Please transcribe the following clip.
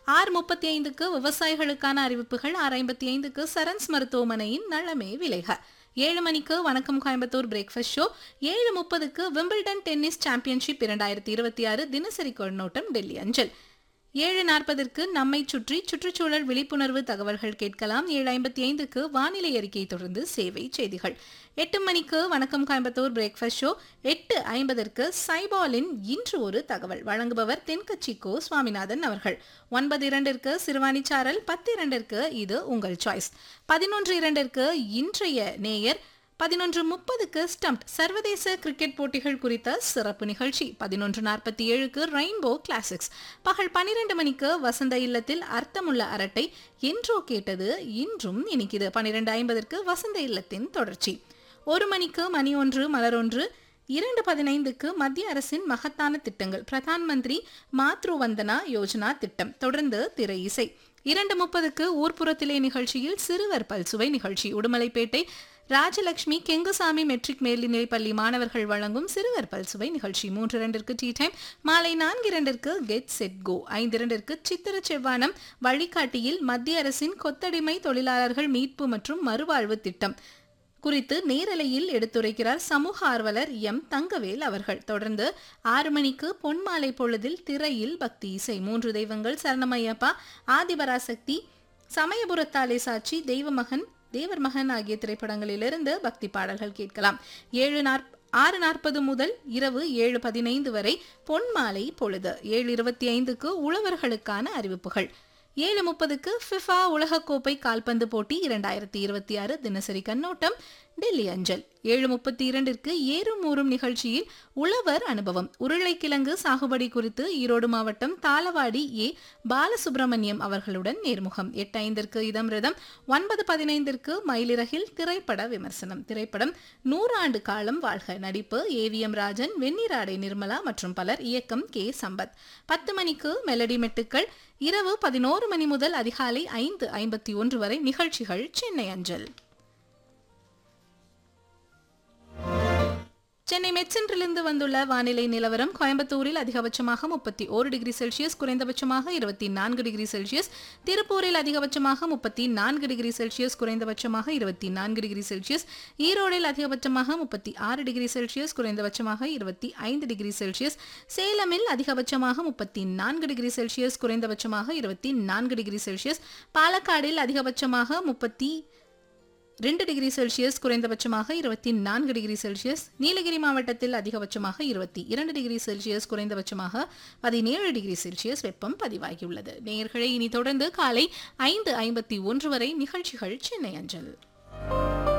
ஆறு முப்பத்தி ஐந்துக்கு விவசாயிகளுக்கான அறிவிப்புகள் ஆறு ஐம்பத்தி ஐந்துக்கு சரன்ஸ் மருத்துவமனையின் நலமே விலைக ஏழு மணிக்கு வணக்கம் கோயம்புத்தூர் பிரேக்ஃபாஸ்ட் ஷோ ஏழு முப்பதுக்கு விம்பிள்டன் டென்னிஸ் சாம்பியன்ஷிப் இரண்டாயிரத்தி இருபத்தி ஆறு தினசரி கண்ணோட்டம் டெல்லி அஞ்சல் ஏழு நாற்பதற்கு நம்மை சுற்றி சுற்றுச்சூழல் விழிப்புணர்வு தகவல்கள் கேட்கலாம் ஏழு ஐம்பத்தி ஐந்துக்கு வானிலை அறிக்கையை தொடர்ந்து சேவை செய்திகள் எட்டு மணிக்கு வணக்கம் கோயம்புத்தூர் பிரேக்ஃபாஸ்ட் ஷோ எட்டு ஐம்பதற்கு சைபாலின் இன்று ஒரு தகவல் வழங்குபவர் தென்கட்சி கோ சுவாமிநாதன் அவர்கள் ஒன்பது இரண்டிற்கு சிறுவாணிச்சாரல் பத்து இரண்டிற்கு இது உங்கள் சாய்ஸ் பதினொன்று இரண்டிற்கு இன்றைய நேயர் பதினொன்று முப்பதுக்கு ஸ்டம்ப் சர்வதேச கிரிக்கெட் போட்டிகள் குறித்த சிறப்பு நிகழ்ச்சி பதினொன்று நாற்பத்தி ஏழுக்கு ரெயின்போ கிளாசிக்ஸ் பகல் பனிரெண்டு மணிக்கு வசந்த இல்லத்தில் அர்த்தமுள்ள அரட்டை என்றோ கேட்டது இன்றும் இனிக்குது பனிரெண்டு ஐம்பதற்கு வசந்த இல்லத்தின் தொடர்ச்சி ஒரு மணிக்கு மணி ஒன்று மலர் ஒன்று இரண்டு பதினைந்துக்கு மத்திய அரசின் மகத்தான திட்டங்கள் பிரதான் மந்திரி மாத்ரு வந்தனா யோஜனா திட்டம் தொடர்ந்து திரை இசை இரண்டு முப்பதுக்கு ஊர்ப்புறத்திலே நிகழ்ச்சியில் சிறுவர் பல்சுவை நிகழ்ச்சி உடுமலைப்பேட்டை ராஜலட்சுமி கெங்குசாமி மெட்ரிக் மேல்நிலைப் பள்ளி மாணவர்கள் வழங்கும் சிறுவர் பல்சுவை நிகழ்ச்சி மூன்று இரண்டிற்கு டீ டைம் மாலை நான்கு இரண்டிற்கு கெட் செட் கோ ஐந்து இரண்டிற்கு சித்திர செவ்வானம் வழிகாட்டியில் மத்திய அரசின் கொத்தடிமை தொழிலாளர்கள் மீட்பு மற்றும் மறுவாழ்வு திட்டம் குறித்து நேரலையில் எடுத்துரைக்கிறார் சமூக ஆர்வலர் எம் தங்கவேல் அவர்கள் தொடர்ந்து ஆறு மணிக்கு பொன்மாலை பொழுதில் திரையில் பக்தி இசை மூன்று தெய்வங்கள் சரணமையப்பா ஆதிபராசக்தி சமயபுரத்தாலே சாட்சி தெய்வமகன் தேவர் மகன் ஆகிய திரைப்படங்களிலிருந்து பக்தி பாடல்கள் கேட்கலாம் ஏழு நாற் ஆறு நாற்பது முதல் இரவு ஏழு பதினைந்து வரை பொன்மாலை பொழுது ஏழு இருபத்தி ஐந்துக்கு உழவர்களுக்கான அறிவிப்புகள் ஏழு முப்பதுக்கு ஃபிஃபா உலகக்கோப்பை கால்பந்து போட்டி இரண்டாயிரத்தி இருபத்தி ஆறு தினசரி கண்ணோட்டம் டெல்லி அஞ்சல் ஏழு முப்பத்தி இரண்டிற்கு ஏறும் ஊறும் நிகழ்ச்சியில் உழவர் அனுபவம் உருளைக்கிழங்கு சாகுபடி குறித்து ஈரோடு மாவட்டம் தாளவாடி ஏ பாலசுப்ரமணியம் அவர்களுடன் நேர்முகம் எட்டு ஐந்திற்கு இதம்ரிதம் ஒன்பது பதினைந்திற்கு மயிலிறகில் திரைப்பட விமர்சனம் திரைப்படம் நூறாண்டு காலம் வாழ்க நடிப்பு ஏவிஎம் ராஜன் வெண்ணிராடை நிர்மலா மற்றும் பலர் இயக்கம் கே சம்பத் பத்து மணிக்கு மெலடி மெட்டுக்கள் இரவு பதினோரு மணி முதல் அதிகாலை ஐந்து ஐம்பத்தி ஒன்று வரை நிகழ்ச்சிகள் சென்னை அஞ்சல் சென்னை மெட்சென்றிலிருந்து வந்துள்ள வானிலை நிலவரம் கோயம்புத்தூரில் அதிகபட்சமாக முப்பத்தி ஓரு டிகிரி செல்சியஸ் குறைந்தபட்சமாக இருபத்தி நான்கு டிகிரி செல்சியஸ் திருப்பூரில் அதிகபட்சமாக முப்பத்தி நான்கு டிகிரி செல்சியஸ் குறைந்தபட்சமாக இருபத்தி நான்கு டிகிரி செல்சியஸ் ஈரோடில் அதிகபட்சமாக முப்பத்தி ஆறு டிகிரி செல்சியஸ் குறைந்தபட்சமாக இருபத்தி ஐந்து டிகிரி செல்சியஸ் சேலமில் அதிகபட்சமாக முப்பத்தி நான்கு டிகிரி செல்சியஸ் குறைந்தபட்சமாக இருபத்தி நான்கு டிகிரி செல்சியஸ் பாலக்காடில் அதிகபட்சமாக முப்பத்தி ரெண்டு டிகிரி செல்சியஸ் குறைந்தபட்சமாக இருபத்தி நான்கு டிகிரி செல்சியஸ் நீலகிரி மாவட்டத்தில் அதிகபட்சமாக இருபத்தி இரண்டு டிகிரி செல்சியஸ் குறைந்தபட்சமாக பதினேழு டிகிரி செல்சியஸ் வெப்பம் பதிவாகியுள்ளது நேயர்களை இனி தொடர்ந்து காலை ஐந்து ஐம்பத்தி ஒன்று வரை நிகழ்ச்சிகள் சென்னை அஞ்சல்